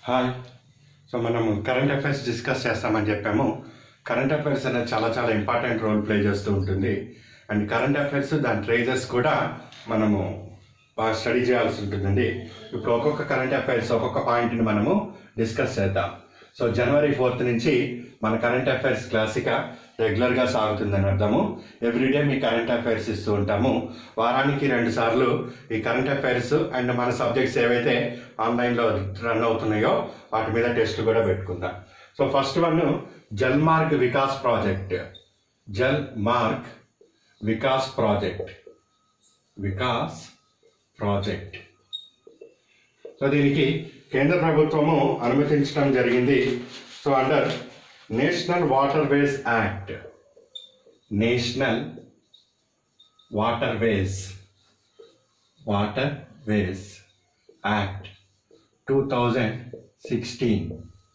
hi so మనం current affairs discuss చేస్తామని చెప్పాము కరెంట్ అఫైర్స్ అనేది చాలా చాలా ఇంపార్టెంట్ రోల్ ప్లే చేస్తూ ఉంటుంది అండ్ కరెంట్ అఫైర్స్ దాని ట్రేజెస్ కూడా మనము బాగా స్టడీ చేయాల్సి ఉంటుందండి ఇప్పుడు ఒక్కొక్క కరెంట్ అఫైర్స్ ఒక్కొక్క పాయింట్ని మనము డిస్కస్ చేద్దాం సో జనవరి ఫోర్త్ నుంచి మన కరెంట్ అఫైర్స్ క్లాసిక రెగ్యులర్గా సాగుతుందని అర్థము ఎవ్రీడే మీ కరెంట్ అఫైర్స్ ఇస్తూ ఉంటాము వారానికి రెండు సార్లు ఈ కరెంట్ అఫైర్స్ అండ్ మన సబ్జెక్ట్స్ ఏవైతే ఆన్లైన్లో రన్ అవుతున్నాయో వాటి మీద టెస్ట్లు కూడా పెట్టుకుందాం so first one Jal Marg Vikas project Jal Marg Vikas project Vikas project so దీనికి కేంద్ర ప్రభుత్వము అనుమతించడం జరిగింది so under national waterways act national waterways waterways act two thousand sixteen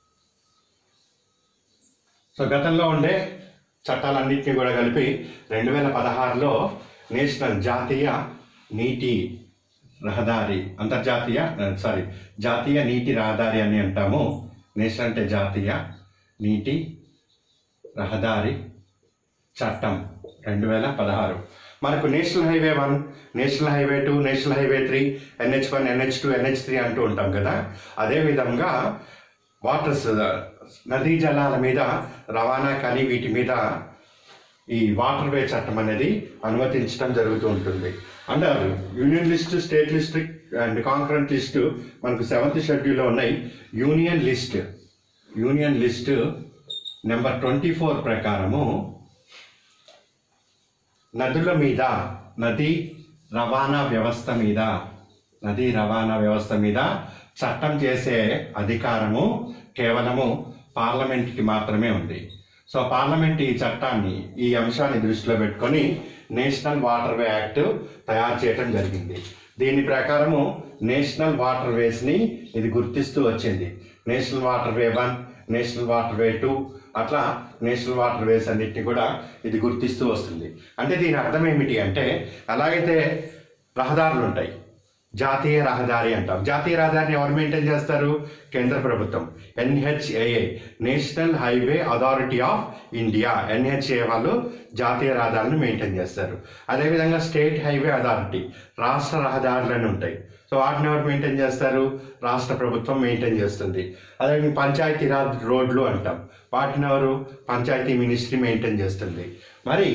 so గతంలో ఉండే చట్టాలన్నింటినీ కూడా కలిపి రెండు వేల పదహారులో నేషనల్ జాతీయ నీటి రహదారి అంతర్జాతీయ సారీ జాతీయ నీటి రహదారి అని అంటాము నేషనల్ అంటే జాతీయ నీటి రహదారి చట్టం రెండు వేల పదహారు మనకు national highway one national highway two national highway three NH one NH two NH three అంటూ ఉంటాం కదా అదేవిధంగా వాటర్స్ నదీ జలాల మీద రవాణా కానీ వీటి మీద ఈ వాటర్ వే చట్టం అనేది అనుమతించడం జరుగుతూ ఉంటుంది under union list state list and concurrent list మనకు సెవెంత్ షెడ్యూల్లో ఉన్నాయి union list union list number twenty four ప్రకారము నదుల మీద నదీ రవాణా వ్యవస్థ మీద నదీ రవాణా వ్యవస్థ మీద చట్టం చేసే అధికారము కేవలము పార్లమెంట్కి మాత్రమే ఉంది సో పార్లమెంట్ ఈ చట్టాన్ని ఈ అంశాన్ని దృష్టిలో పెట్టుకొని నేషనల్ వాటర్ వే యాక్ట్ తయారు చేయడం జరిగింది దీని ప్రకారము నేషనల్ వాటర్ వేస్ని ఇది గుర్తిస్తూ వచ్చింది national waterway one national waterway two అట్లా నేషనల్ వాటర్ వేస్ అన్నిటిని కూడా ఇది గుర్తిస్తూ వస్తుంది అంటే దీని అర్థం ఏమిటి అంటే ఎలాగైతే రహదారులు ఉంటాయి జాతీయ రహదారి అంటాం జాతీయ రహదారిని ఎవరు మెయింటైన్ చేస్తారు కేంద్ర ప్రభుత్వం NHAI national highway authority of India NHA వాళ్ళు జాతీయ రహదారులను మెయింటైన్ చేస్తారు అదేవిధంగా స్టేట్ హైవే అథారిటీ రాష్ట్ర రహదారులను ఉంటాయి సో వాటిని ఎవరు మెయింటైన్ చేస్తారు రాష్ట్ర ప్రభుత్వం మెయింటైన్ చేస్తుంది అదే పంచాయతీ రాజ్ రోడ్లు అంటాం వాటిని ఎవరు పంచాయతీ మినిస్ట్రీ మెయింటైన్ చేస్తుంది మరి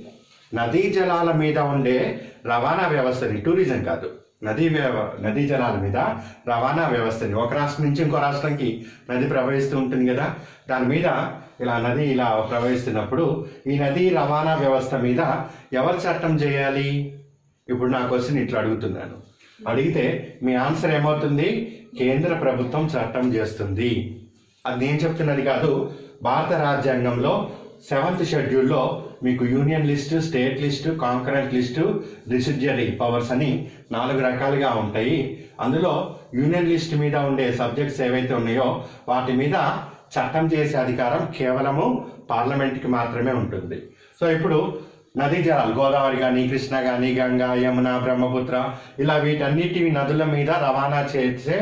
నదీ జలాల మీద ఉండే రవాణా వ్యవస్థని టూరిజం కాదు నదీ వ్యవ నదీ జలాల మీద రవాణా వ్యవస్థని ఒక రాష్ట్రం నుంచి ఇంకో రాష్ట్రానికి నది ప్రవహిస్తూ ఉంటుంది కదా దాని మీద ఇలా నది ఇలా ప్రవహిస్తున్నప్పుడు ఈ నదీ రవాణా వ్యవస్థ మీద ఎవరు చట్టం చేయాలి ఇప్పుడు నా క్వశ్చన్ ఇట్లా అడుగుతున్నాను అడిగితే మీ ఆన్సర్ ఏమవుతుంది కేంద్ర ప్రభుత్వం చట్టం చేస్తుంది అది నేను చెప్తున్నది కాదు భారత రాజ్యాంగంలో సెవెంత్ షెడ్యూల్లో మీకు union list state list concurrent list residuary powers అని నాలుగు రకాలుగా ఉంటాయి అందులో యూనియన్ లిస్ట్ మీద ఉండే సబ్జెక్ట్స్ ఏవైతే ఉన్నాయో వాటి మీద చట్టం చేసే అధికారం కేవలము పార్లమెంట్కి మాత్రమే ఉంటుంది సో ఇప్పుడు నదీ జలాలు గోదావరి కానీ కృష్ణ కానీ గంగా యమున బ్రహ్మపుత్ర ఇలా వీటన్నిటి నదుల మీద రవాణా చేసే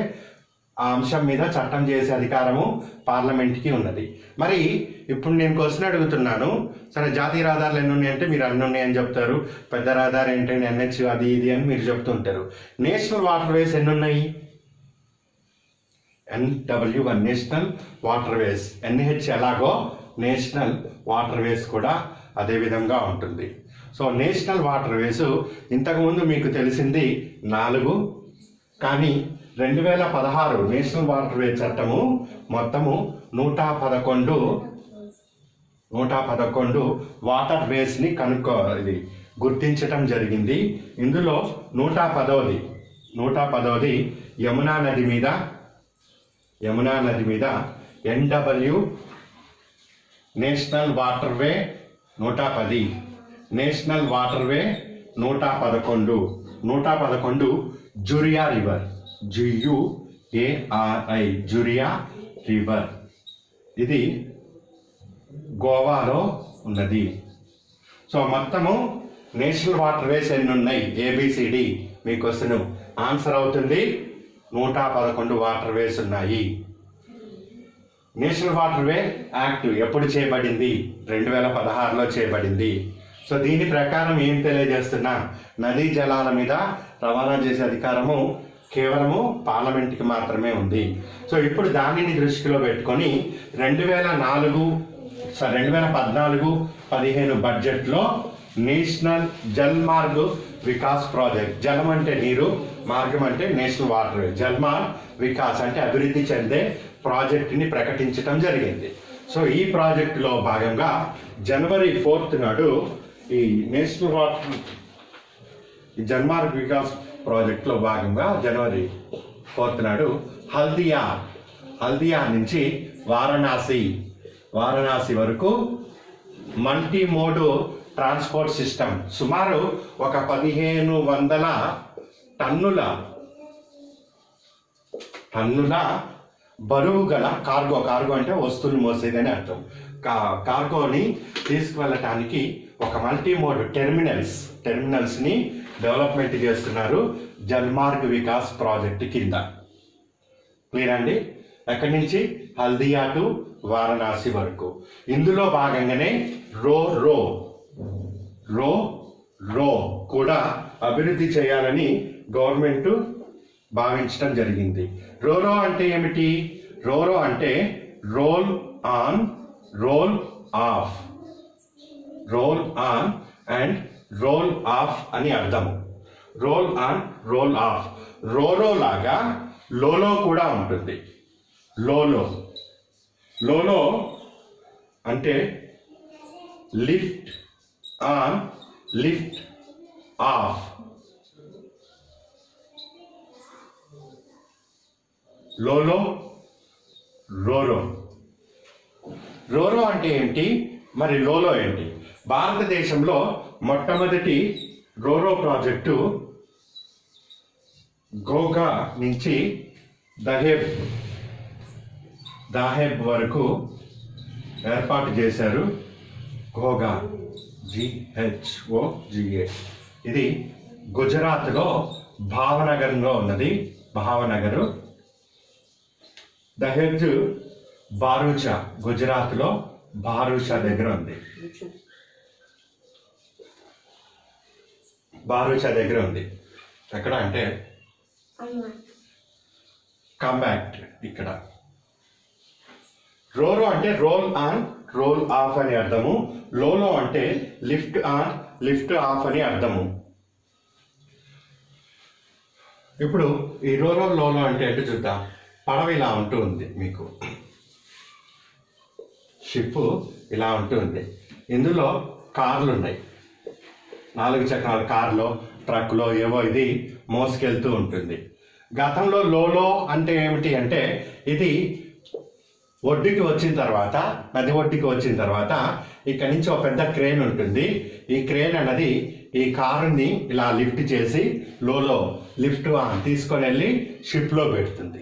ఆ అంశం మీద చట్టం చేసే అధికారము పార్లమెంట్కి ఉన్నది మరి ఇప్పుడు నేను క్వశ్చన్ అడుగుతున్నాను సరే జాతీయ రహదారులు ఎన్ని ఉన్నాయంటే మీరు అన్ని ఉన్నాయని చెప్తారు పెద్ద రహదారి ఏంటంటే ఎన్హెచ్ అది ఇది అని మీరు చెప్తుంటారు నేషనల్ వాటర్ వేస్ ఎన్ని ఉన్నాయి NW one national waterways NH ఎలాగో నేషనల్ వాటర్ వేస్ కూడా అదే విధంగా ఉంటుంది సో నేషనల్ వాటర్ వేస్ ఇంతకుముందు మీకు తెలిసింది నాలుగు కానీ రెండు వేల పదహారు నేషనల్ వాటర్ వే చట్టము మొత్తము నూట పదకొండు నూట పదకొండు వాటర్ వేస్ని కనుక్కో ఇది గుర్తించటం జరిగింది ఇందులో నూట పదవది నూట పదవది యమునా నది మీద యమునా నది మీద ఎన్డబ్ల్యూ నేషనల్ వాటర్ వే నూట పది నేషనల్ వాటర్ వే నూట పదకొండు నూట పదకొండు జురియా రివర్ జియుఏఆర్ఐ జురియా రివర్ ఇది గోవాలో ఉన్నది సో మొత్తము నేషనల్ వాటర్ వేస్ ఎన్ని ఉన్నాయి ఏబిసిడి మీ క్వశ్చన్ ఆన్సర్ అవుతుంది నూట పదకొండు వాటర్ వేస్ ఉన్నాయి నేషనల్ వాటర్ వే యాక్ట్ ఎప్పుడు చేయబడింది రెండు వేల పదహారులో చేయబడింది సో దీని ప్రకారం ఏం తెలియజేస్తున్నా నదీ జలాల మీద రవాణా చేసే అధికారము కేవలము పార్లమెంట్కి మాత్రమే ఉంది సో ఇప్పుడు దానిని దృష్టిలో పెట్టుకొని రెండు వేల నాలుగు సో రెండు వేల పద్నాలుగు పదిహేను బడ్జెట్లో నేషనల్ జల్ మార్గ్ వికాస్ ప్రాజెక్ట్ జలం అంటే నీరు మార్గం అంటే national waterway Jal Marg Vikas అంటే అభివృద్ధి చెందే ప్రాజెక్టుని ప్రకటించడం జరిగింది సో ఈ ప్రాజెక్టులో భాగంగా జనవరి ఫోర్త్ నాడు ఈ నేషనల్ వాటర్ ఈ జన్మార్గ్ వికాస్ ప్రాజెక్ట్లో భాగంగా జనవరి ఫోర్త్ నాడు హల్దియా హల్దియా నుంచి వారణాసి వారణాసి వరకు మల్టీ మోడు ట్రాన్స్పోర్ట్ సిస్టమ్ సుమారు ఒక పదిహేను వందల టన్నుల టన్నుల బరువు గల కార్గో కార్గో అంటే వస్తువులు మోసేదని అర్థం కా కార్గోని తీసుకువెళ్ళటానికి ఒక మల్టీ మోడ్ టెర్మినల్స్ టెర్మినల్స్ని డెవలప్మెంట్ చేస్తున్నారు జల్మార్గ్ వికాస్ ప్రాజెక్ట్ కింద క్లియర్ అండి ఎక్కడి నుంచి హల్దియా టు వారణాసి వరకు ఇందులో భాగంగానే రో రో రో రో కూడా అభివృద్ధి చేయాలని గవర్నమెంట్ భావించడం జరిగింది రోరో అంటే ఏమిటి రోరో అంటే roll on roll off roll on and roll off అని అర్థం roll on roll off ro ro లాగా లోలో కూడా ఉంటుంది లోలో లోలో అంటే lift on lift off lo lo ro ro ro ro అంటే ఏంటి మరి లోలో ఏంటి భారతదేశంలో మొట్టమొదటి రోరో ప్రాజెక్టు గోగా నుంచి దహేబ్ దాహేబ్ వరకు ఏర్పాటు చేశారు గోగా జిహెచ్ఓ జిఏ ఇది గుజరాత్లో భావనగర్లో ఉన్నది భావనగరు దహేజ్ బారూచా గుజరాత్లో బారూచా దగ్గర ఉంది బారూచా దగ్గర ఉంది ఎక్కడ అంటే కంబాక్ట్ ఇక్కడ రోరో అంటే రోల్ ఆన్ రోల్ ఆఫ్ అని అర్థము లోలో అంటే లిఫ్ట్ ఆన్ లిఫ్ట్ ఆఫ్ అని అర్థము ఇప్పుడు ఈ రోరో లోలో అంటే ఏంటో చూద్దాం పడవ ఇలా ఉంటూ ఉంది మీకు షిప్ ఇలా ఉంటుంది ఇందులో కార్లు ఉన్నాయి నాలుగు చక్రాల కార్లో ట్రక్లో ఏవో ఇది మోసుకెళ్తూ ఉంటుంది గతంలో లోలో అంటే ఏమిటి అంటే ఇది ఒడ్డుకి వచ్చిన తర్వాత నది ఒడ్డుకి వచ్చిన తర్వాత ఇక్కడ నుంచి ఒక పెద్ద క్రేన్ ఉంటుంది ఈ క్రేన్ అన్నది ఈ కారుని ఇలా లిఫ్ట్ చేసి లోలో లిఫ్ట్ ఆన్ తీసుకొని వెళ్ళి షిప్లో పెడుతుంది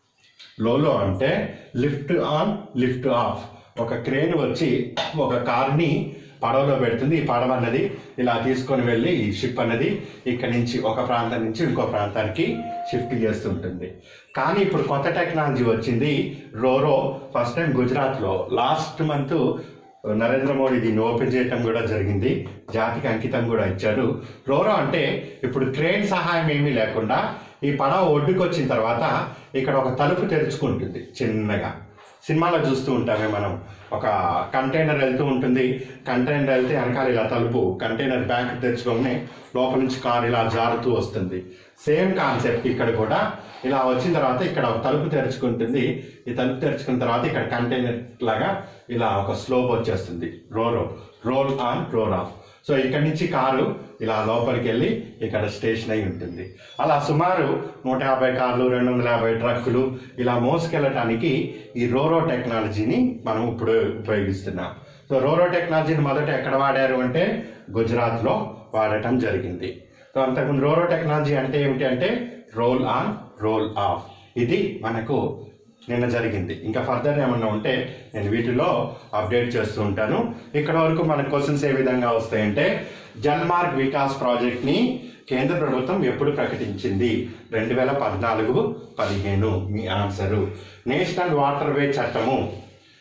లోలో అంటే లిఫ్ట్ ఆన్ లిఫ్ట్ ఆఫ్ ఒక క్రేన్ వచ్చి ఒక కార్ని పడవలో పెడుతుంది ఈ పడవ అన్నది ఇలా తీసుకొని వెళ్ళి ఈ షిప్ అన్నది ఇక్కడ నుంచి ఒక ప్రాంతం నుంచి ఇంకో ప్రాంతానికి షిఫ్ట్ చేస్తుంటుంది కానీ ఇప్పుడు కొత్త టెక్నాలజీ వచ్చింది రోరో ఫస్ట్ టైం గుజరాత్లో లాస్ట్ మంత్ నరేంద్ర మోడీ దీన్ని ఓపెన్ చేయటం కూడా జరిగింది జాతికి అంకితం కూడా ఇచ్చారు రోరో అంటే ఇప్పుడు క్రేన్ సహాయం ఏమీ లేకుండా ఈ పడవ ఒడ్డుకు వచ్చిన తర్వాత ఇక్కడ ఒక తలుపు తెరుచుకుంటుంది చిన్నగా సినిమాలో చూస్తూ ఉంటామే మనం ఒక కంటైనర్ వెళ్తూ ఉంటుంది కంటైనర్ వెళ్తే వెనకాల ఇలా తలుపు కంటైనర్ బ్యాగ్ తెచ్చుకొని లోపల నుంచి కార్ ఇలా జారుతూ వస్తుంది సేమ్ కాన్సెప్ట్ ఇక్కడ కూడా ఇలా వచ్చిన తర్వాత ఇక్కడ ఒక తలుపు తెరుచుకుంటుంది ఈ తలుపు తెరుచుకున్న తర్వాత ఇక్కడ కంటైనర్ లాగా ఇలా ఒక స్లోప్ వచ్చేస్తుంది ro ro roll on roll off so ఇక్కడి నుంచి కారు ఇలా లోపలికి వెళ్ళి ఇక్కడ స్టేషన్ అయి ఉంటుంది అలా సుమారు నూట యాభై కార్లు రెండు వందల యాభై ట్రక్కులు ఇలా మోసుకెళ్ళటానికి ఈ రోరో టెక్నాలజీని మనం ఇప్పుడు ఉపయోగిస్తున్నాం సో రోరో టెక్నాలజీని మొదట ఎక్కడ వాడారు అంటే గుజరాత్లో వాడటం జరిగింది సో అంతకుముందు రోరో టెక్నాలజీ అంటే ఏమిటి అంటే రోల్ ఆన్ రోల్ ఆఫ్ ఇది మనకు నిన్న జరిగింది ఇంకా ఫర్దర్ ఏమన్నా ఉంటే నేను వీటిలో అప్డేట్ చేస్తూ ఉంటాను ఇక్కడ వరకు మన క్వశ్చన్స్ ఏ విధంగా వస్తాయంటే జల్మార్గ్ వికాస్ ప్రాజెక్ట్ని కేంద్ర ప్రభుత్వం ఎప్పుడు ప్రకటించింది రెండు వేల పద్నాలుగు పదిహేను మీ ఆన్సరు నేషనల్ వాటర్ వే చట్టము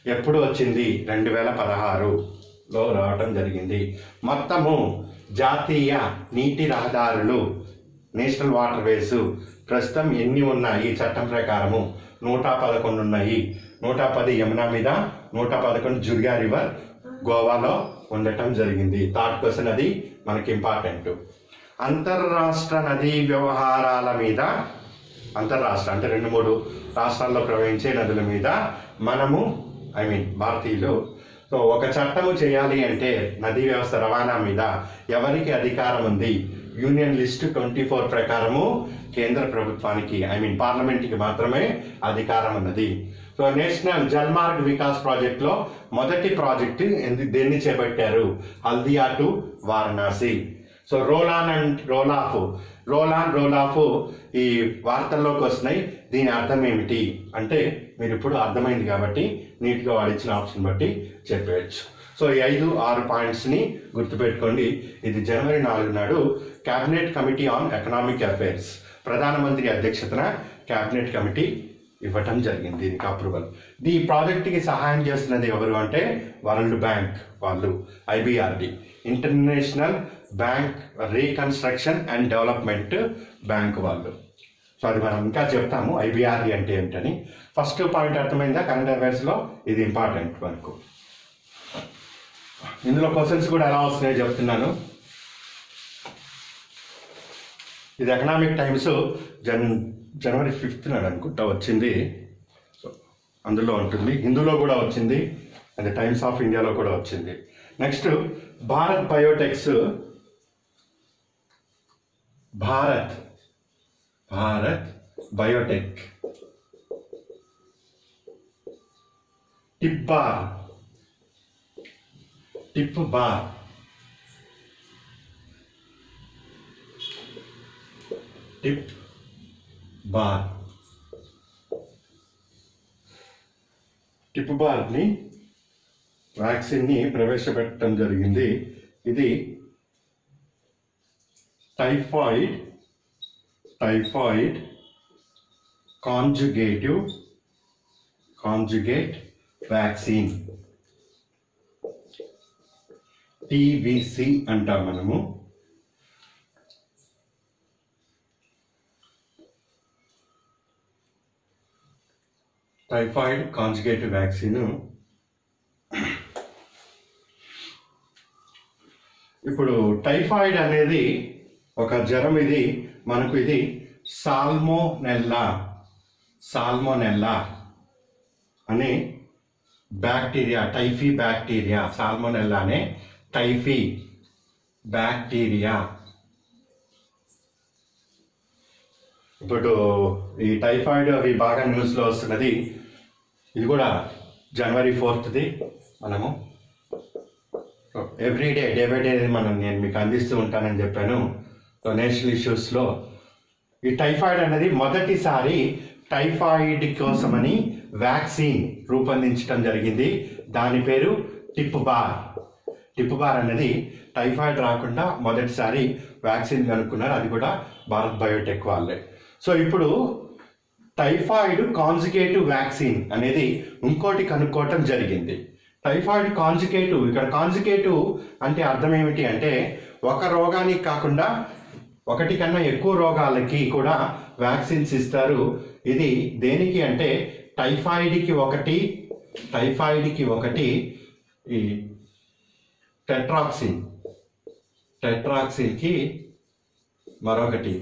ఎప్పుడు వచ్చింది రెండు వేల పదహారులో రావటం జరిగింది మొత్తము జాతీయ నీటి రహదారులు నేషనల్ వాటర్ వేస్ ప్రస్తుతం ఎన్ని ఉన్నాయి చట్టం ప్రకారము నూట పదకొండు ఉన్నాయి నూట పది యమునా మీద నూట పదకొండు జుర్గా రివర్ గోవాలో ఉండటం జరిగింది థర్డ్ క్వశ్చన్ అది మనకి ఇంపార్టెంట్ అంతర్రాష్ట్ర నదీ వ్యవహారాల మీద అంతర్రాష్ట్ర అంటే రెండు మూడు రాష్ట్రాల్లో ప్రవహించే నదుల మీద మనము ఐ మీన్ భారతీయులు సో ఒక చట్టము చేయాలి అంటే నదీ వ్యవస్థ రవాణా మీద ఎవరికి అధికారం ఉంది యూనియన్ లిస్ట్ ట్వంటీ ఫోర్ ప్రకారము కేంద్ర ప్రభుత్వానికి ఐ మీన్ పార్లమెంట్కి మాత్రమే అధికారం ఉన్నది so national Jal Marg Vikas project లో మొదటి ప్రాజెక్టు ఎందు దేన్ని చేపట్టారు Haldia to Varanasi so roll on and roll off roll on roll off ఈ వార్తల్లోకి వస్తున్నాయి దీని అర్థం ఏమిటి అంటే మీరు ఇప్పుడు అర్థమైంది కాబట్టి నీట్గా వాడిచ్చిన ఆప్షన్ బట్టి చెప్పేయచ్చు సో ఈ ఐదు ఆరు పాయింట్స్ని గుర్తుపెట్టుకోండి ఇది జనవరి నాలుగు నాడు cabinet committee on economic affairs ప్రధానమంత్రి అధ్యక్షతన క్యాబినెట్ కమిటీ ఇవ్వటం జరిగింది దీనికి అప్రూవల్ ఈ ప్రాజెక్ట్కి సహాయం చేస్తున్నది ఎవరు అంటే వరల్డ్ బ్యాంక్ వాళ్ళు IBRD international bank reconstruction and development bank వాళ్ళు సో అది మనం ఇంకా చెప్తాము ఐబిఆర్డి అంటే ఏంటని ఫస్ట్ పాయింట్ అర్థమైందా కరెంట్ అఫైర్స్లో ఇది ఇంపార్టెంట్ మనకు ఇందులో క్వశ్చన్స్ కూడా ఎలా వస్తున్నాయో చెప్తున్నాను ఇది ఎకనామిక్ టైమ్స్ జన్ జనవరి ఫిఫ్త్ నాడు అనుకుంటా వచ్చింది సో అందులో ఉంటుంది హిందూలో కూడా వచ్చింది అది టైమ్స్ ఆఫ్ ఇండియాలో కూడా వచ్చింది next Bharat biotechs Bharat Bharat biotech Typbar Typbar Typbar టిప్ బార్ని వ్యాక్సిన్ని ప్రవేశపెట్టడం జరిగింది ఇది typhoid typhoid conjugative conjugate vaccine TVC అంటాం మనము టైఫాయిడ్ కాంజుగేటివ్ వ్యాక్సిన్ ఇప్పుడు టైఫాయిడ్ అనేది ఒక జ్వరం ఇది మనకు ఇది సాల్మోనెల్లా సాల్మోనెల్లా అనే బ్యాక్టీరియా టైఫీ బ్యాక్టీరియా సాల్మోనెల్లా అనే టైఫీ బ్యాక్టీరియా ఇప్పుడు ఈ టైఫాయిడ్ అవి బాగా న్యూస్లో వస్తున్నది ఇది కూడా జనవరి ఫోర్త్ది మనము every day day by day మనం నేను మీకు అందిస్తూ ఉంటానని చెప్పాను నేషనల్ ఇష్యూస్లో ఈ టైఫాయిడ్ అనేది మొదటిసారి టైఫాయిడ్ కోసమని వ్యాక్సిన్ రూపొందించడం జరిగింది దాని పేరు టిప్ బార్ టిప్ బార్ అనేది టైఫాయిడ్ రాకుండా మొదటిసారి వ్యాక్సిన్ కనుక్కున్నారు అది కూడా భారత్ బయోటెక్ వాళ్ళే సో ఇప్పుడు టైఫాయిడ్ కాన్జుగేటివ్ వ్యాక్సిన్ అనేది ఇంకోటి కనుక్కోవటం జరిగింది టైఫాయిడ్ కాన్జుగేటివ్ ఇక్కడ కాన్జుగేటివ్ అంటే అర్థం ఏమిటి అంటే ఒక రోగానికి కాకుండా ఒకటి కన్నా ఎక్కువ రోగాలకి కూడా వ్యాక్సిన్స్ ఇస్తారు ఇది దేనికి అంటే టైఫాయిడ్కి ఒకటి టైఫాయిడ్కి ఒకటి ఈ టెట్రాక్సిన్ టెట్రాక్సిన్కి మరొకటి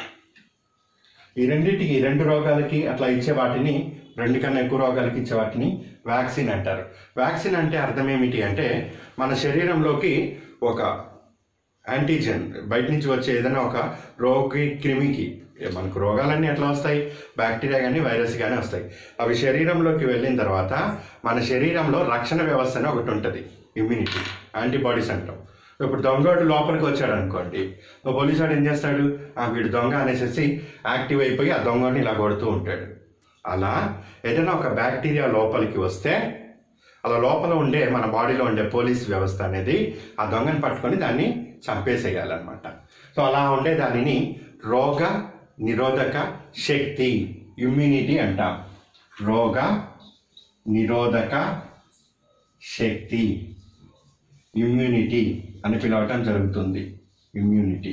ఈ రెండింటికి రెండు రోగాలకి అట్లా ఇచ్చే వాటిని రెండు కన్నా ఎక్కువ రోగాలకి ఇచ్చే వాటిని వ్యాక్సిన్ అంటారు వ్యాక్సిన్ అంటే అర్థం ఏమిటి అంటే మన శరీరంలోకి ఒక యాంటీజెన్ బయట నుంచి వచ్చే ఏదైనా ఒక రోగి క్రిమికి ఏ మనకు రోగాలన్నీ ఎట్లా వస్తాయి బ్యాక్టీరియా కానీ వైరస్ కానీ వస్తాయి అవి శరీరంలోకి వెళ్ళిన తర్వాత మన శరీరంలో రక్షణ వ్యవస్థ అని ఒకటి ఉంటుంది ఇమ్యూనిటీ యాంటీబాడీస్ అంటాం ఇప్పుడు దొంగోడు లోపలికి వచ్చాడు అనుకోండి ఓ పోలీసు వాడు ఏం చేస్తాడు ఆ వీడు దొంగ అనేసి యాక్టివ్ అయిపోయి ఆ దొంగని ఇలా కొడుతూ ఉంటాడు అలా ఏదైనా ఒక బ్యాక్టీరియా లోపలికి వస్తే అలా లోపల ఉండే మన బాడీలో ఉండే పోలీస్ వ్యవస్థ అనేది ఆ దొంగని పట్టుకొని దాన్ని చంపేసేయాలన్నమాట సో అలా ఉండే దానిని రోగ నిరోధక శక్తి ఇమ్యూనిటీ అంటాం రోగ నిరోధక శక్తి ఇమ్యూనిటీ అని పిలవటం జరుగుతుంది ఇమ్యూనిటీ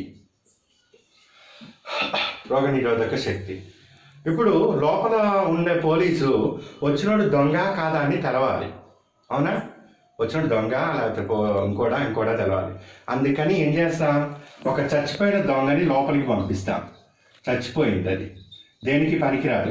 రోగనిరోధక శక్తి ఇప్పుడు లోపల ఉండే పోలీసు వచ్చినోడు దొంగ కాదా అని తెలవాలి అవునా వచ్చినోడు దొంగ లేకపోతే పో- ఇంకోడా ఇంకోడా తెలవాలి అందుకని ఏం చేస్తాం ఒక చచ్చిపోయిన దొంగని లోపలికి పంపిస్తాం చచ్చిపోయింది అది దేనికి పనికిరాదు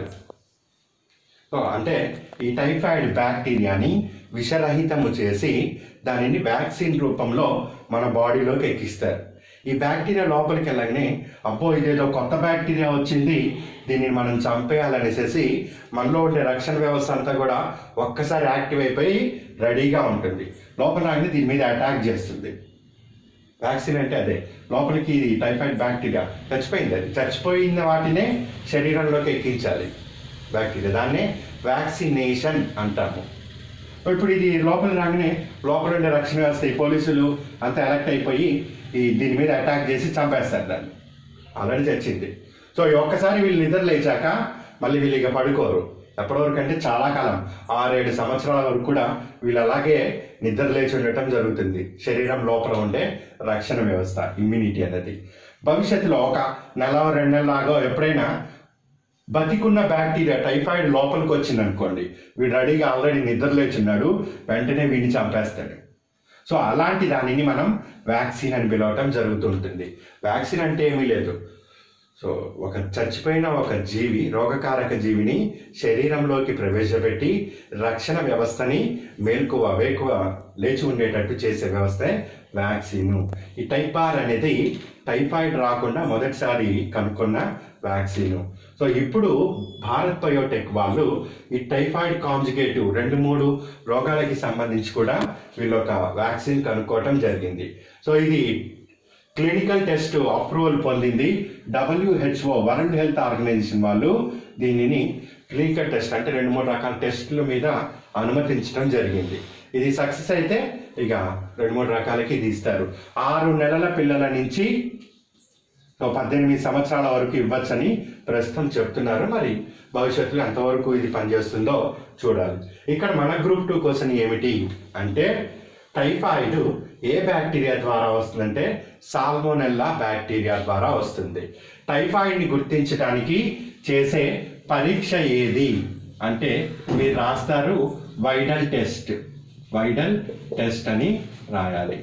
సో అంటే ఈ టైఫాయిడ్ బ్యాక్టీరియాని విషరహితము చేసి దానిని వ్యాక్సిన్ రూపంలో మన బాడీలోకి ఎక్కిస్తారు ఈ బ్యాక్టీరియా లోపలికి వెళ్ళగానే అబ్బో ఇదేదో కొత్త బ్యాక్టీరియా వచ్చింది దీన్ని మనం చంపేయాలనేసి మనలో ఉండే రక్షణ వ్యవస్థ అంతా కూడా ఒక్కసారి యాక్టివ్ అయిపోయి రెడీగా ఉంటుంది లోపల రాగానే దీని మీద అటాక్ చేస్తుంది వ్యాక్సిన్ అంటే అదే లోపలికి ఇది టైఫాయిడ్ బ్యాక్టీరియా చచ్చిపోయింది అది చచ్చిపోయిన వాటినే శరీరంలోకి ఎక్కించాలి బ్యాక్టీరియా దాన్నే వ్యాక్సినేషన్ అంటాము ఇప్పుడు ఇది లోపల రాగానే లోపల ఉండే రక్షణ వ్యవస్థ ఈ పోలీసులు అంతా ఎలక్ట్ అయిపోయి ఈ దీని మీద అటాక్ చేసి చంపేస్తారు దాన్ని ఆల్రెడీ చచ్చింది సో ఈ ఒక్కసారి వీళ్ళు నిద్ర లేచాక మళ్ళీ వీళ్ళు ఇక పడుకోరు ఎప్పటి వరకు అంటే చాలా కాలం ఆరేడు సంవత్సరాల వరకు కూడా వీళ్ళు అలాగే నిద్ర లేచి ఉండటం జరుగుతుంది శరీరం లోపల ఉండే రక్షణ వ్యవస్థ ఇమ్యూనిటీ అనేది భవిష్యత్తులో ఒక నెల రెండు నెలలాగో ఎప్పుడైనా బతికున్న బ్యాక్టీరియా టైఫాయిడ్ లోపలికి వచ్చింది అనుకోండి వీడు రెడీగా ఆల్రెడీ నిద్ర లేచున్నాడు వెంటనే వీడిని చంపేస్తాడు సో అలాంటి దానిని మనం వ్యాక్సిన్ అని పిలవటం జరుగుతుంటుంది వ్యాక్సిన్ అంటే ఏమీ లేదు సో ఒక చచ్చిపోయిన ఒక జీవి రోగకారక జీవిని శరీరంలోకి ప్రవేశపెట్టి రక్షణ వ్యవస్థని మేల్కువ వేకువ లేచి ఉండేటట్టు చేసే వ్యవస్థే వ్యాక్సిన్ ఈ టైపార్ అనేది టైఫాయిడ్ రాకుండా మొదటిసారి కనుక్కున్న వ్యాక్సిన్ సో ఇప్పుడు భారత్ బయోటెక్ వాళ్ళు ఈ టైఫాయిడ్ కాంజుగేటివ్ రెండు మూడు రోగాలకి సంబంధించి కూడా వీళ్ళు ఒక వ్యాక్సిన్ కనుక్కోవటం జరిగింది సో ఇది క్లినికల్ టెస్ట్ అప్రూవల్ పొందింది డబ్ల్యూహెచ్ఓ వరల్డ్ హెల్త్ ఆర్గనైజేషన్ వాళ్ళు దీనిని క్లినికల్ టెస్ట్ అంటే రెండు మూడు రకాల టెస్టుల మీద అనుమతించడం జరిగింది ఇది సక్సెస్ అయితే ఇక రెండు మూడు రకాలకి ఇది ఇస్తారు ఆరు నెలల పిల్లల నుంచి సో పద్దెనిమిది సంవత్సరాల వరకు ఇవ్వచ్చని ప్రస్తుతం చెప్తున్నారు మరి భవిష్యత్తులో ఎంతవరకు ఇది పనిచేస్తుందో చూడాలి ఇక్కడ మన గ్రూప్ టూ క్వశ్చన్ ఏమిటి అంటే టైఫాయిడ్ ఏ బ్యాక్టీరియా ద్వారా వస్తుందంటే సాల్మోనెల్లా బ్యాక్టీరియా ద్వారా వస్తుంది టైఫాయిడ్ని గుర్తించడానికి చేసే పరీక్ష ఏది అంటే మీరు రాస్తారు వైడల్ టెస్ట్ వైడల్ టెస్ట్ అని రాయాలి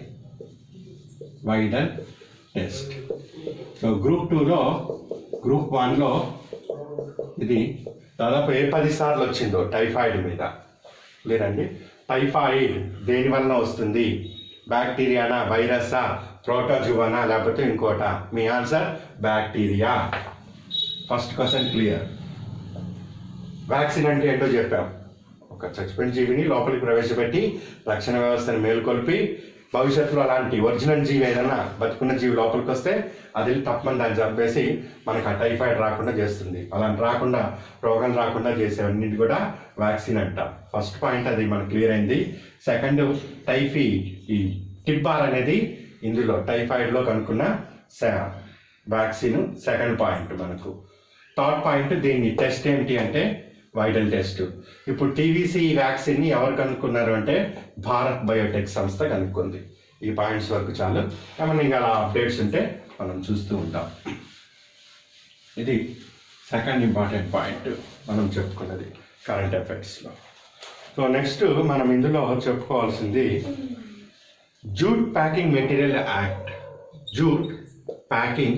వైడల్ టెస్ట్ సో గ్రూప్ టూలో గ్రూప్ వన్లో ఇది దాదాపు ఏ పది సార్లు వచ్చిందో టైఫాయిడ్ మీద లేదండి టైఫాయిడ్ దేని వలన వస్తుంది బ్యాక్టీరియానా వైరసా ప్రోటోజువనా లేకపోతే ఇంకోట మీ answer bacteria first question clear vaccine అంటే ఏంటో చెప్పాం ఒక చచ్చిపోయిన జీవిని లోపలికి ప్రవేశపెట్టి రక్షణ వ్యవస్థను మేల్కొల్పి భవిష్యత్తులో అలాంటి ఒరిజినల్ జీవి ఏదైనా బతుకున్న జీవి లోపలికి వస్తే అది తప్పని దాన్ని చంపేసి మనకు ఆ టైఫాయిడ్ రాకుండా చేస్తుంది అలాంటి రాకుండా రోగం రాకుండా చేసేవన్నిటి కూడా వ్యాక్సిన్ అంటాం ఫస్ట్ పాయింట్ అది మనకు క్లియర్ అయింది సెకండ్ టైఫీ ఈ టిబ్బార్ అనేది ఇందులో టైఫాయిడ్లో కనుక్కున్న వ్యాక్సిన్ సెకండ్ పాయింట్ మనకు థర్డ్ పాయింట్ దీన్ని టెస్ట్ ఏంటి అంటే వైడల్ టెస్ట్ ఇప్పుడు టీవీసీ వ్యాక్సిన్ని ఎవరు కనుక్కున్నారు అంటే భారత్ బయోటెక్ సంస్థ కనుక్కుంది ఈ పాయింట్స్ వరకు చాలు ఏమన్నా ఇంకా అలా అప్డేట్స్ ఉంటే మనం చూస్తూ ఉంటాం ఇది సెకండ్ ఇంపార్టెంట్ పాయింట్ మనం చెప్పుకున్నది కరెంట్ అఫైర్స్లో సో నెక్స్ట్ మనం ఇందులో చెప్పుకోవాల్సింది jute packing material act jute packing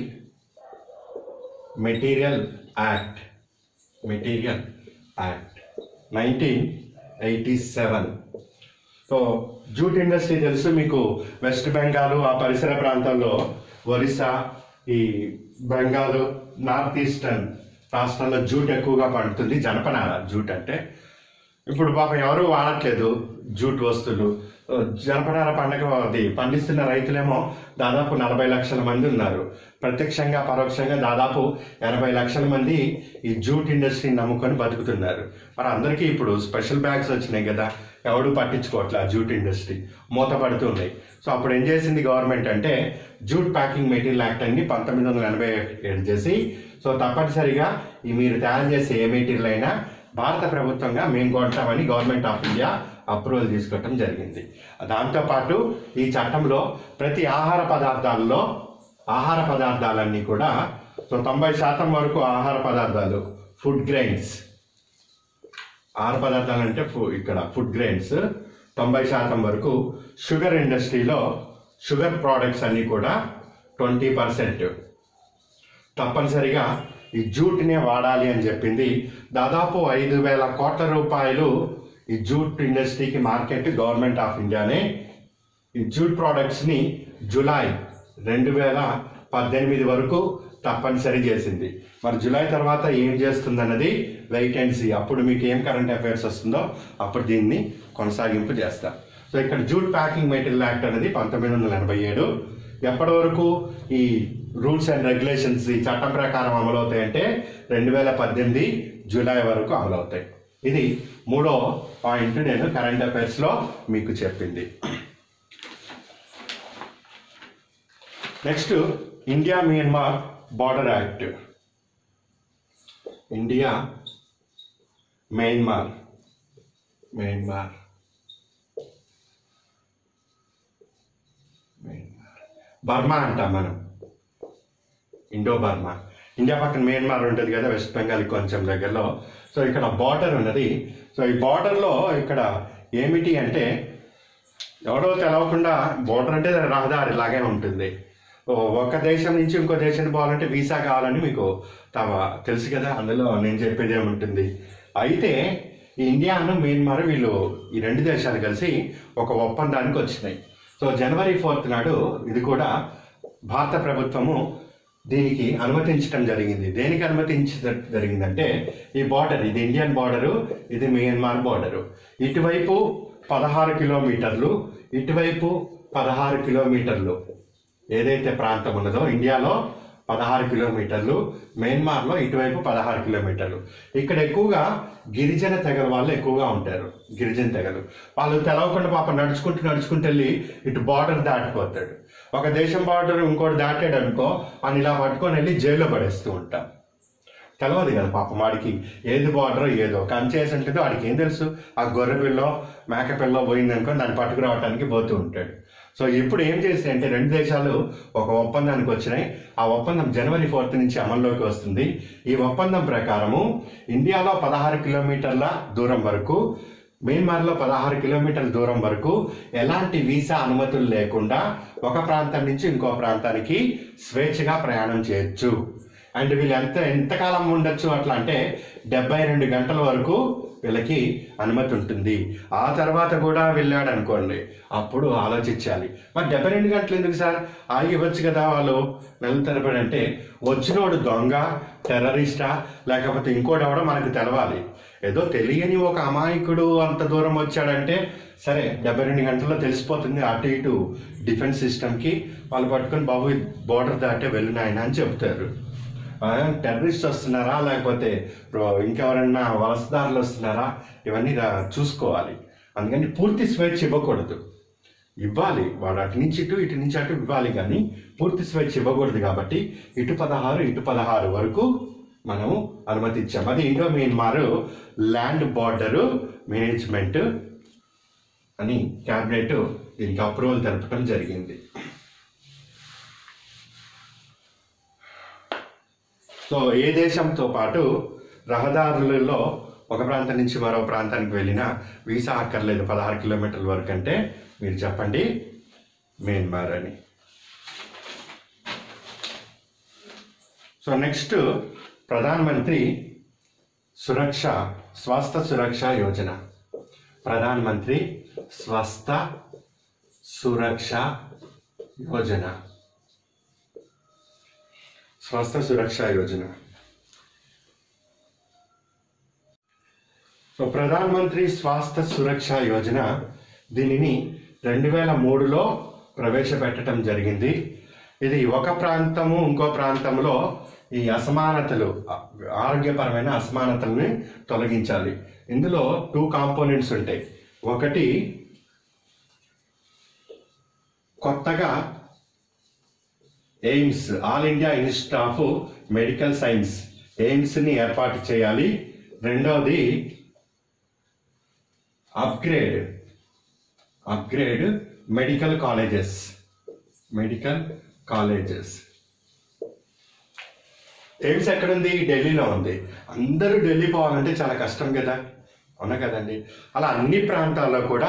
material act material act nineteen eighty seven so jute industry తెలుసు మీకు వెస్ట్ బెంగాల్ ఆ పరిసర ప్రాంతాల్లో ఒరిస్సా ఈ బెంగాల్ నార్త్ ఈస్టర్న్ రాష్ట్రాల్లో జూట్ ఎక్కువగా పండుతుంది జనపనార జూట్ అంటే ఇప్పుడు పాపం ఎవరు వాడట్లేదు జూట్ వస్తువులు జనపనార పండగ అది పండిస్తున్న రైతులేమో దాదాపు నలభై లక్షల మంది ఉన్నారు ప్రత్యక్షంగా పరోక్షంగా దాదాపు ఎనభై లక్షల మంది ఈ జూట్ ఇండస్ట్రీని నమ్ముకొని బతుకుతున్నారు మరి అందరికీ ఇప్పుడు స్పెషల్ బ్యాగ్స్ వచ్చినాయి కదా ఎవడు పట్టించుకోవట్లే ఆ జూట్ ఇండస్ట్రీ మూతపడుతున్నాయి సో అప్పుడు ఏం చేసింది గవర్నమెంట్ అంటే జూట్ ప్యాకింగ్ మెటీరియల్ యాక్ట్ అని పంతొమ్మిది వందల ఎనభై ఏడు చేసి సో తప్పనిసరిగా ఈ మీరు తయారు చేసే ఏ మెటీరియల్ అయినా భారత ప్రభుత్వంగా మేము కొంటామని గవర్నమెంట్ ఆఫ్ ఇండియా అప్రూవల్ తీసుకోవటం జరిగింది దాంతోపాటు ఈ చట్టంలో ప్రతి ఆహార పదార్థాల్లో ఆహార పదార్థాలన్నీ కూడా సో తొంభై శాతం వరకు ఆహార పదార్థాలు ఫుడ్ గ్రెయిన్స్ ఆహార పదార్థాలు అంటే ఫు- ఇక్కడ ఫుడ్ గ్రెయిన్స్ తొంభై శాతం వరకు షుగర్ ఇండస్ట్రీలో షుగర్ ప్రోడక్ట్స్ అన్నీ కూడా ట్వంటీ పర్సెంట్ తప్పనిసరిగా ఈ జూట్నే వాడాలి అని చెప్పింది దాదాపు ఐదు వేల కోట్ల రూపాయలు ఈ జూట్ ఇండస్ట్రీకి మార్కెట్ గవర్నమెంట్ ఆఫ్ ఇండియానే ఈ జూట్ ప్రోడక్ట్స్ని జూలై రెండు వేల పద్దెనిమిది వరకు తప్పనిసరి చేసింది మరి జూలై తర్వాత ఏం చేస్తుందన్నది వెయిట్ అండ్ సీ అప్పుడు మీకు ఏం కరెంట్ అఫైర్స్ వస్తుందో అప్పుడు దీన్ని కొనసాగింపు చేస్తాం సో ఇక్కడ జూట్ ప్యాకింగ్ మెటీరియల్ యాక్ట్ అనేది పంతొమ్మిది వందల ఎనభై ఏడు ఎప్పటి వరకు ఈ రూల్స్ అండ్ రెగ్యులేషన్స్ ఈ చట్టం ప్రకారం అమలవుతాయంటే రెండు వేల పద్దెనిమిది జూలై వరకు అమలవుతాయి ఇది మూడో పాయింట్ నేను కరెంట్ అఫైర్స్లో మీకు చెప్పింది next India Myanmar border act India Myanmar Myanmar Burma అంటాం మనం ఇండో బర్మా ఇండియా పక్కన మయన్మార్ ఉంటుంది కదా వెస్ట్ బెంగాల్ కొంచెం దగ్గరలో సో ఇక్కడ బార్డర్ ఉన్నది సో ఈ బార్డర్లో ఇక్కడ ఏమిటి అంటే ఎవడో తెలవకుండా బోర్డర్ అంటే రహదారి లాగే ఉంటుంది ఓ ఒక దేశం నుంచి ఇంకో దేశానికి పోవాలంటే వీసా కావాలని మీకు తమ తెలుసు కదా అందులో నేను చెప్పేది ఏముంటుంది అయితే ఈ ఇండియాను మయన్మార్ వీళ్ళు ఈ రెండు దేశాలు కలిసి ఒక ఒప్పందానికి వచ్చినాయి సో జనవరి ఫోర్త్ నాడు ఇది కూడా భారత ప్రభుత్వము దీనికి అనుమతించడం జరిగింది దేనికి అనుమతించడం జరిగిందంటే ఈ బార్డర్ ఇది ఇండియన్ బార్డరు ఇది మియన్మార్ బార్డరు ఇటువైపు పదహారు కిలోమీటర్లు ఇటువైపు పదహారు కిలోమీటర్లు ఏదైతే ప్రాంతం ఉన్నదో ఇండియాలో పదహారు కిలోమీటర్లు మయన్మార్లో ఇటువైపు పదహారు కిలోమీటర్లు ఇక్కడ ఎక్కువగా గిరిజన తెగల వాళ్ళు ఎక్కువగా ఉంటారు గిరిజన తెగలు వాళ్ళు తెలవకుండా పాప నడుచుకుంటూ నడుచుకుంటూ వెళ్ళి ఇటు బార్డర్ దాటిపోతాడు ఒక దేశం బార్డర్ ఇంకోటి దాటాడు అనుకో అని ఇలా పట్టుకొని వెళ్ళి జైల్లో పడేస్తూ ఉంటాం తెలియదు కదా పాపం వాడికి ఏది బార్డర్ ఏదో కంచేసి ఉంటుందో వాడికి ఏం తెలుసు ఆ గొర్రె పిల్లో మేక పిల్లో పోయిందనుకో దాన్ని పట్టుకురావడానికి పోతూ ఉంటాడు సో ఇప్పుడు ఏం చేసి అంటే రెండు దేశాలు ఒక ఒప్పందానికి వచ్చినాయి ఆ ఒప్పందం జనవరి ఫోర్త్ నుంచి అమల్లోకి వస్తుంది ఈ ఒప్పందం ప్రకారము ఇండియాలో పదహారు కిలోమీటర్ల దూరం వరకు మయన్మార్లో పదహారు కిలోమీటర్ల దూరం వరకు ఎలాంటి వీసా అనుమతులు లేకుండా ఒక ప్రాంతం నుంచి ఇంకో ప్రాంతానికి స్వేచ్ఛగా ప్రయాణం చేయొచ్చు అండ్ వీళ్ళు ఎంత ఎంతకాలం ఉండొచ్చు అట్లా అంటే డెబ్బై రెండు గంటల వరకు వీళ్ళకి అనుమతి ఉంటుంది ఆ తర్వాత కూడా వెళ్ళాడు అనుకోండి అప్పుడు ఆలోచించాలి మరి డెబ్బై రెండు గంటలు ఎందుకు సార్ ఆగి ఇవ్వచ్చు కదా వాళ్ళు నెల తరబడి అంటే వచ్చినోడు దొంగ టెర్రరిస్టా లేకపోతే ఇంకోటి ఎవడో మనకు తెలవాలి ఏదో తెలియని ఒక అమాయకుడు అంత దూరం వచ్చాడంటే సరే డెబ్బై రెండు గంటల్లో తెలిసిపోతుంది అటు ఇటు డిఫెన్స్ సిస్టమ్కి వాళ్ళు పట్టుకొని బాబు బోర్డర్ దాటే వెళ్ళు నాయన అని చెప్తారు ఆ, టెర్రరిస్ట్ వస్తున్నారా లేకపోతే రో- ఇంకెవరన్నా వలసదారులు వస్తున్నారా ఇవన్నీ రా- చూసుకోవాలి అందుకని పూర్తి స్వేచ్ఛ ఇవ్వకూడదు ఇవ్వాలి వాడు అటు నుంచి ఇటు ఇటు నుంచి అటు ఇవ్వాలి కానీ పూర్తి స్వేచ్ఛ ఇవ్వకూడదు కాబట్టి ఇటు పదహారు ఇటు పదహారు వరకు మనము అనుమతించాం అది Indo Myanmar land border management అని క్యాబినెట్ దీనికి అప్రూవల్ తెలపడం జరిగింది సో ఏ దేశంతో పాటు రహదారులలో ఒక ప్రాంతం నుంచి మరో ప్రాంతానికి వెళ్ళినా వీసా అక్కర్లేదు పదహారు కిలోమీటర్ల వరకు అంటే మీరు చెప్పండి మయన్మార్ అని సో నెక్స్ట్ ప్రధానమంత్రి సురక్ష స్వాస్థ్య సురక్ష యోజన ప్రధానమంత్రి స్వస్థ సురక్ష యోజన స్వాస్థ్య సురక్ష యోజన సో ప్రధానమంత్రి స్వాస్థ్య సురక్ష యోజన దీనిని రెండు వేల మూడులో ప్రవేశపెట్టడం జరిగింది ఇది ఒక ప్రాంతము ఇంకో ప్రాంతంలో ఈ అసమానతలు ఆ- ఆరోగ్యపరమైన అసమానతల్ని తొలగించాలి ఇందులో టూ కాంపోనెంట్స్ ఉంటాయి ఒకటి కొత్తగా AIIMS all India institute of medical science ఎయిమ్స్ని ఏర్పాటు చేయాలి రెండవది upgrade upgrade medical colleges medical colleges AIIMS ఎక్కడుంది ఢిల్లీలో ఉంది అందరూ ఢిల్లీ పోవాలంటే చాలా కష్టం కదా అవునా కదండి అలా అన్ని ప్రాంతాల్లో కూడా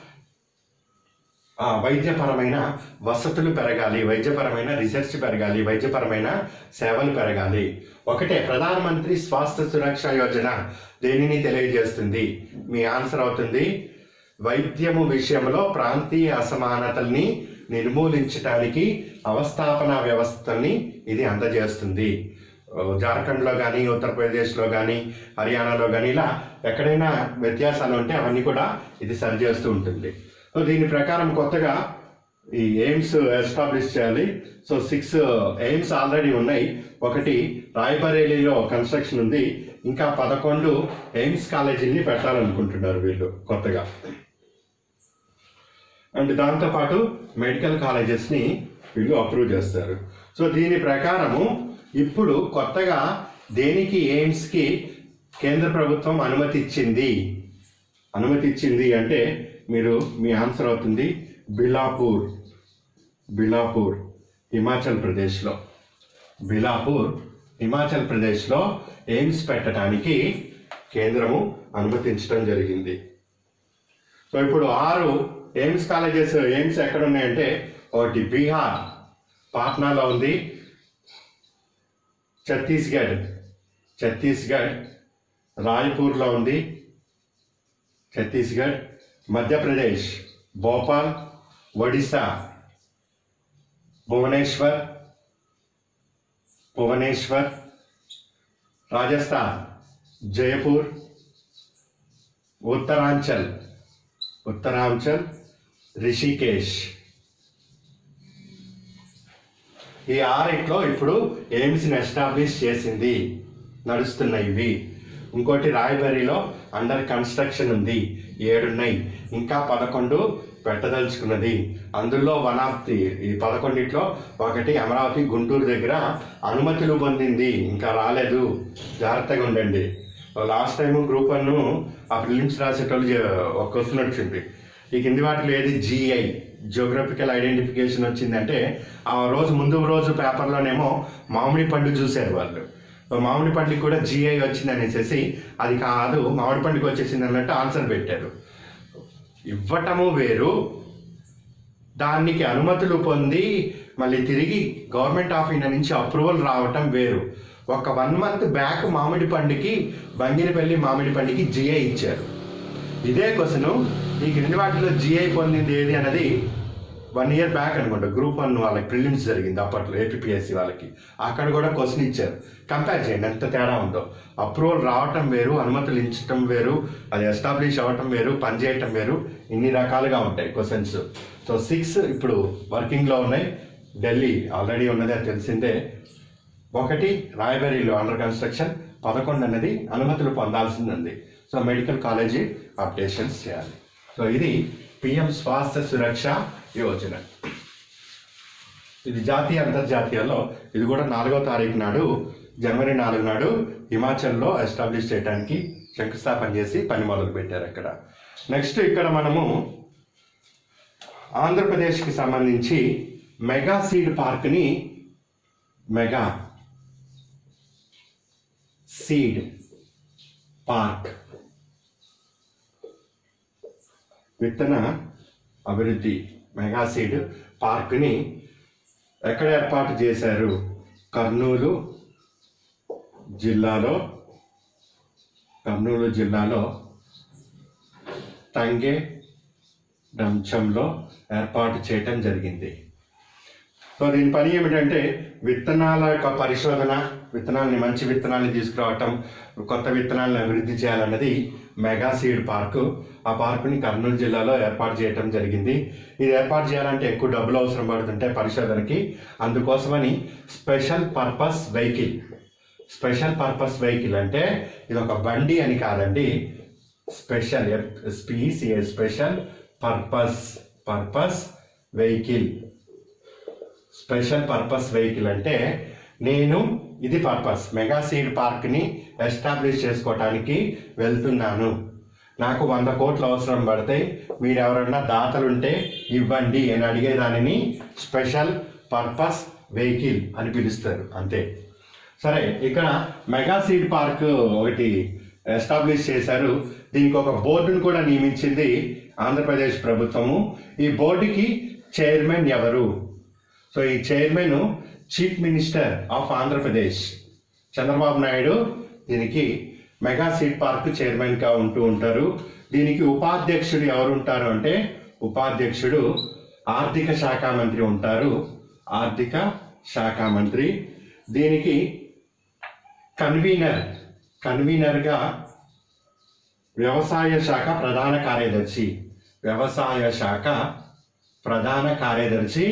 ఆ, వైద్యపరమైన వసతులు పెరగాలి వైద్యపరమైన రీసెర్చ్ పెరగాలి వైద్యపరమైన సేవలు పెరగాలి ఒకటే ప్రధానమంత్రి స్వాస్థ్య సురక్ష యోజన దేనిని తెలియజేస్తుంది మీ ఆన్సర్ అవుతుంది వైద్యము విషయంలో ప్రాంతీయ అసమానతల్ని నిర్మూలించడానికి అవస్థాపన వ్యవస్థల్ని ఇది అందజేస్తుంది ఓ, జార్ఖండ్లో కానీ ఉత్తరప్రదేశ్లో కానీ హర్యానాలో కానీ ఇలా ఎక్కడైనా వ్యత్యాసాలు ఉంటే అవన్నీ కూడా ఇది సరిచేస్తూ ఉంటుంది సో దీని ప్రకారం కొత్తగా ఈ ఎయిమ్స్ ఎస్టాబ్లిష్ చేయాలి సో సిక్స్ ఎయిమ్స్ ఆల్రెడీ ఉన్నాయి ఒకటి రాయబరేలీలో కన్స్ట్రక్షన్ ఉంది ఇంకా పదకొండు ఎయిమ్స్ కాలేజీని పెట్టాలనుకుంటున్నారు వీళ్ళు కొత్తగా అండ్ దాంతోపాటు మెడికల్ కాలేజెస్ని వీళ్ళు అప్రూవ్ చేస్తారు సో దీని ప్రకారము ఇప్పుడు కొత్తగా దేనికి ఎయిమ్స్కి కేంద్ర ప్రభుత్వం అనుమతి ఇచ్చింది అనుమతి ఇచ్చింది అంటే మీరు మీ ఆన్సర్ అవుతుంది బిలాపూర్ బిలాపూర్ హిమాచల్ ప్రదేశ్లో బిలాపూర్ హిమాచల్ ప్రదేశ్లో ఎయిమ్స్ పెట్టడానికి కేంద్రము అనుమతించడం జరిగింది సో ఇప్పుడు ఆరు ఎయిమ్స్ కాలేజెస్ ఎయిమ్స్ ఎక్కడ ఉన్నాయంటే ఒకటి బీహార్ పాట్నాలో ఉంది ఛత్తీస్గఢ్ ఛత్తీస్గఢ్ రాయ్పూర్లో ఉంది ఛత్తీస్గఢ్ మధ్యప్రదేశ్ భోపాల్ ఒడిశా భువనేశ్వర్ భువనేశ్వర్ రాజస్థాన్ జయపూర్ ఉత్తరాంచల్ ఉత్తరాంచల్ రిషికేష్ ఈ ఆరిట్లో ఇప్పుడు ఎయిమ్స్ని ఎస్టాబ్లిష్ చేసింది నడుస్తున్నాయి ఇవి ఇంకోటి రాయబరిలో అండర్ కన్స్ట్రక్షన్ ఉంది ఏడున్నాయి ఇంకా పదకొండు పెట్టదలుచుకున్నది అందులో వన్ ఆఫ్ ది ఈ పదకొండిట్లో ఒకటి అమరావతి గుంటూరు దగ్గర అనుమతులు పొందింది ఇంకా రాలేదు జాగ్రత్తగా ఉండండి లాస్ట్ టైం గ్రూప్ వన్ ఆ ఫిలిమ్స్ రాసేటోళ్ళు చే- ఒక క్వశ్చన్ వచ్చింది ఈ కింది వాటిలో ఏది జిఐ జియోగ్రఫికల్ ఐడెంటిఫికేషన్ వచ్చిందంటే ఆ రోజు ముందు రోజు పేపర్లోనేమో మామిడి పండు చూశారు వాళ్ళు సో మామిడి పండుకి కూడా జిఐ వచ్చింది అనేసి అది కాదు మామిడి పండుగ వచ్చేసింది అన్నట్టు ఆన్సర్ పెట్టారు ఇవ్వటము వేరు దానికి అనుమతులు పొంది మళ్ళీ తిరిగి గవర్నమెంట్ ఆఫ్ ఇండియా నుంచి అప్రూవల్ రావటం వేరు ఒక వన్ మంత్ బ్యాక్ మామిడి పండుకి బంగినపల్లి మామిడి పండుకి జిఐ ఇచ్చారు ఇదే క్వశ్చన్ ఈ క్రింది వాటిలో జిఐ పొందింది ఏది అన్నది వన్ ఇయర్ బ్యాక్ అనుకుంటా గ్రూప్ వన్ వాళ్ళకి ప్రిలిమ్స్ జరిగింది అప్పట్లో ఏపీఎస్సి వాళ్ళకి అక్కడ కూడా క్వశ్చన్ ఇచ్చారు కంపేర్ చేయండి ఎంత తేడా ఉందో అప్రూవల్ రావటం వేరు అనుమతులు ఇచ్చటం వేరు అది ఎస్టాబ్లిష్ అవ్వటం వేరు పనిచేయటం వేరు ఇన్ని రకాలుగా ఉంటాయి క్వశ్చన్స్ సో సిక్స్ ఇప్పుడు వర్కింగ్లో ఉన్నాయి ఢిల్లీ ఆల్రెడీ ఉన్నది అది తెలిసిందే ఒకటి రాయబరీలో అండర్ కన్స్ట్రక్షన్ పదకొండు అన్నది అనుమతులు పొందాల్సింది ఉంది సో మెడికల్ కాలేజీ అప్డేషన్స్ చేయాలి సో ఇది పిఎం స్వాస్థ్య సురక్ష యోజన ఇది జాతీయ అంతర్జాతీయంలో ఇది కూడా నాలుగో తారీఖు నాడు జనవరి నాలుగు నాడు హిమాచల్లో ఎస్టాబ్లిష్ చేయడానికి శంకుస్థాపన చేసి పని మొదలు పెట్టారు అక్కడ నెక్స్ట్ ఇక్కడ మనము ఆంధ్రప్రదేశ్కి సంబంధించి మెగా సీడ్ పార్క్ని మెగా సీడ్ పార్క్ విత్తన అభివృద్ధి మెగా సీడ్ పార్క్ని ఎక్కడ ఏర్పాటు చేశారు కర్నూలు జిల్లాలో కర్నూలు జిల్లాలో తంగే డంచంలో ఏర్పాటు చేయటం జరిగింది సో దీని పని ఏమిటంటే విత్తనాల యొక్క పరిశోధన విత్తనాలని మంచి విత్తనాలని తీసుకురావటం కొత్త విత్తనాలను అభివృద్ధి చేయాలన్నది మెగా సీడ్ పార్కు ఆ పార్కుని కర్నూలు జిల్లాలో ఏర్పాటు చేయటం జరిగింది ఇది ఏర్పాటు చేయాలంటే ఎక్కువ డబ్బులు అవసరం పడుతుంటే పరిశోధనకి అందుకోసమని special purpose vehicle special purpose vehicle అంటే ఇది ఒక బండి అని కాదండి special specie special purpose purpose vehicle special purpose vehicle అంటే నేను ఇది పర్పస్ మెగా సీడ్ పార్క్ని ఎస్టాబ్లిష్ చేసుకోవటానికి వెళ్తున్నాను నాకు వంద కోట్లు అవసరం పడితే మీరు ఎవరన్నా దాతలుంటే ఇవ్వండి అని అడిగే దానిని స్పెషల్ పర్పస్ వెహికల్ అని పిలుస్తారు అంతే సరే ఇక్కడ మెగా సీడ్ పార్క్ ఒకటి ఎస్టాబ్లిష్ చేశారు దీనికి ఒక బోర్డును కూడా నియమించింది ఆంధ్రప్రదేశ్ ప్రభుత్వము ఈ బోర్డుకి చైర్మన్ ఎవరు సో ఈ chairman chief minister of Andhra Pradesh Chandrababu Naidu దీనికి మెగా సీడ్ పార్క్ చైర్మన్ గా ఉంటూ ఉంటారు దీనికి ఉపాధ్యక్షుడు ఎవరు ఉంటారు అంటే ఉపాధ్యక్షుడు ఆర్థిక శాఖ మంత్రి ఉంటారు ఆర్థిక శాఖ మంత్రి దీనికి కన్వీనర్ కన్వీనర్గా వ్యవసాయ శాఖ ప్రధాన కార్యదర్శి వ్యవసాయ శాఖ ప్రధాన కార్యదర్శి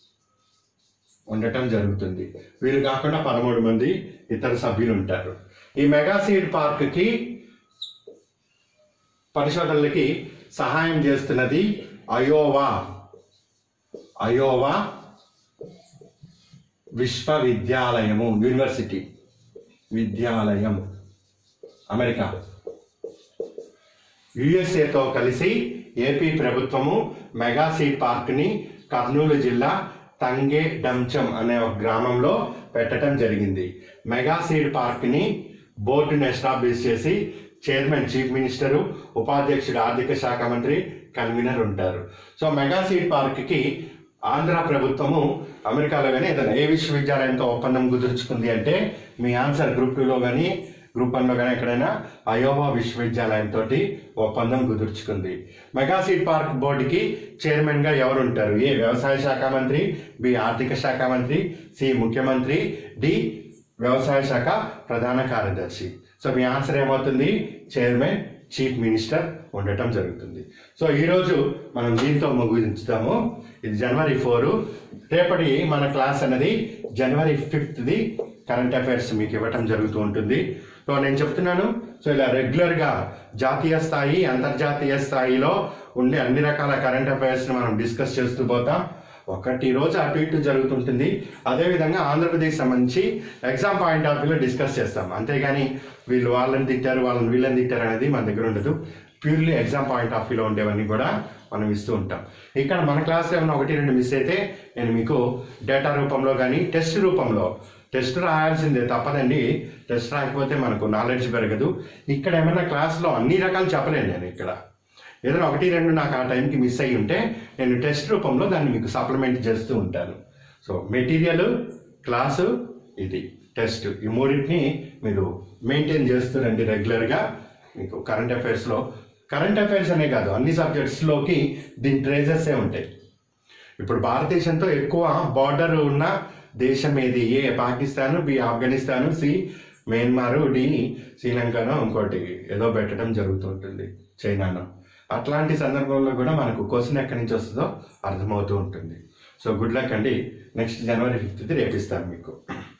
ఉండటం జరుగుతుంది వీళ్ళు కాకుండా పదమూడు మంది ఇతర సభ్యులు ఉంటారు ఈ మెగా సీడ్ పార్క్కి పరిశోధనలకి సహాయం చేస్తున్నది అయోవా అయోవా విశ్వవిద్యాలయము యూనివర్సిటీ విద్యాలయం అమెరికా యుఎస్ఏతో కలిసి ఏపీ ప్రభుత్వము మెగా సీడ్ పార్క్ని కర్నూలు జిల్లా తంగే డంచం అనే ఒక గ్రామంలో పెట్టడం జరిగింది మెగా సీడ్ పార్క్ని బోర్డును ఎస్టాబ్లిష్ చేసి చైర్మన్ చీఫ్ మినిస్టరు ఉపాధ్యక్షుడు ఆర్థిక శాఖ మంత్రి కన్వీనర్ ఉంటారు సో మెగా సీడ్ పార్క్కి ఆంధ్ర ప్రభుత్వము అమెరికాలో కానీ ఏదైనా ఏ విశ్వవిద్యాలయంతో ఒప్పందం కుదుర్చుకుంది అంటే మీ ఆన్సర్ గ్రూప్ టూలో కానీ గ్రూప్ వన్లో కానీ ఎక్కడైనా అయోవా విశ్వవిద్యాలయంతో ఒప్పందం కుదుర్చుకుంది మెగా సీడ్ పార్క్ బోర్డుకి చైర్మన్గా ఎవరు ఉంటారు ఏ వ్యవసాయ శాఖ మంత్రి బి ఆర్థిక శాఖ మంత్రి సి ముఖ్యమంత్రి డి వ్యవసాయ శాఖ ప్రధాన కార్యదర్శి సో మీ ఆన్సర్ ఏమవుతుంది చైర్మన్ చీఫ్ మినిస్టర్ ఉండటం జరుగుతుంది సో ఈరోజు మనం దీంతో ముగించుతాము ఇది జనవరి ఫోర్ రేపటి మన క్లాస్ అనేది జనవరి ఫిఫ్త్ది కరెంట్ అఫైర్స్ మీకు ఇవ్వటం జరుగుతూ ఉంటుంది సో నేను చెప్తున్నాను సో ఇలా రెగ్యులర్గా జాతీయ స్థాయి అంతర్జాతీయ స్థాయిలో ఉండే అన్ని రకాల కరెంట్ అఫైర్స్ని మనం డిస్కస్ చేస్తూ పోతాం ఒకటి రోజు అటు ఇటు జరుగుతుంటుంది అదేవిధంగా ఆంధ్రప్రదేశ్ సంబంధించి ఎగ్జామ్ పాయింట్ ఆఫ్ వ్యూలో డిస్కస్ చేస్తాం అంతేగాని వీళ్ళు వాళ్ళని తిట్టారు వాళ్ళని వీళ్ళని తిట్టారు అనేది మన దగ్గర ఉండదు ప్యూర్లీ ఎగ్జామ్ పాయింట్ ఆఫ్ వ్యూలో ఉండేవన్నీ కూడా మనం ఇస్తూ ఉంటాం ఇక్కడ మన క్లాస్లో ఏమైనా ఒకటి రెండు మిస్ అయితే నేను మీకు డేటా రూపంలో కానీ టెస్ట్ రూపంలో టెస్ట్ రాయాల్సిందే తప్పదండి టెస్ట్ రాకపోతే మనకు నాలెడ్జ్ పెరగదు ఇక్కడ ఏమైనా క్లాస్లో అన్ని రకాలు చెప్పలేను నేను ఇక్కడ ఏదైనా ఒకటి రెండు నాకు ఆ టైంకి మిస్ అయ్యి ఉంటే నేను టెస్ట్ రూపంలో దాన్ని మీకు సప్లిమెంట్ చేస్తూ ఉంటాను సో మెటీరియల్ క్లాసు ఇది టెస్ట్ ఈ మూడింటిని మీరు మెయింటైన్ చేస్తురండి రెగ్యులర్గా మీకు కరెంట్ అఫైర్స్లో కరెంట్ అఫైర్స్ అనే కాదు అన్ని సబ్జెక్ట్స్లోకి దీని ట్రేజెసే ఉంటాయి ఇప్పుడు భారతదేశంతో ఎక్కువ బార్డర్ ఉన్న దేశం ఏది A Pakistan B Afghanistan C Myanmar D శ్రీలంకనో ఇంకోటి ఏదో పెట్టడం జరుగుతుంటుంది చైనానో అట్లాంటి సందర్భంలో కూడా మనకు క్వశ్చన్ ఎక్కడి నుంచి వస్తుందో అర్థమవుతూ ఉంటుంది సో గుడ్ లక్ అండి నెక్స్ట్ జనవరి ఫిఫ్త్ రేపిస్తాను మీకు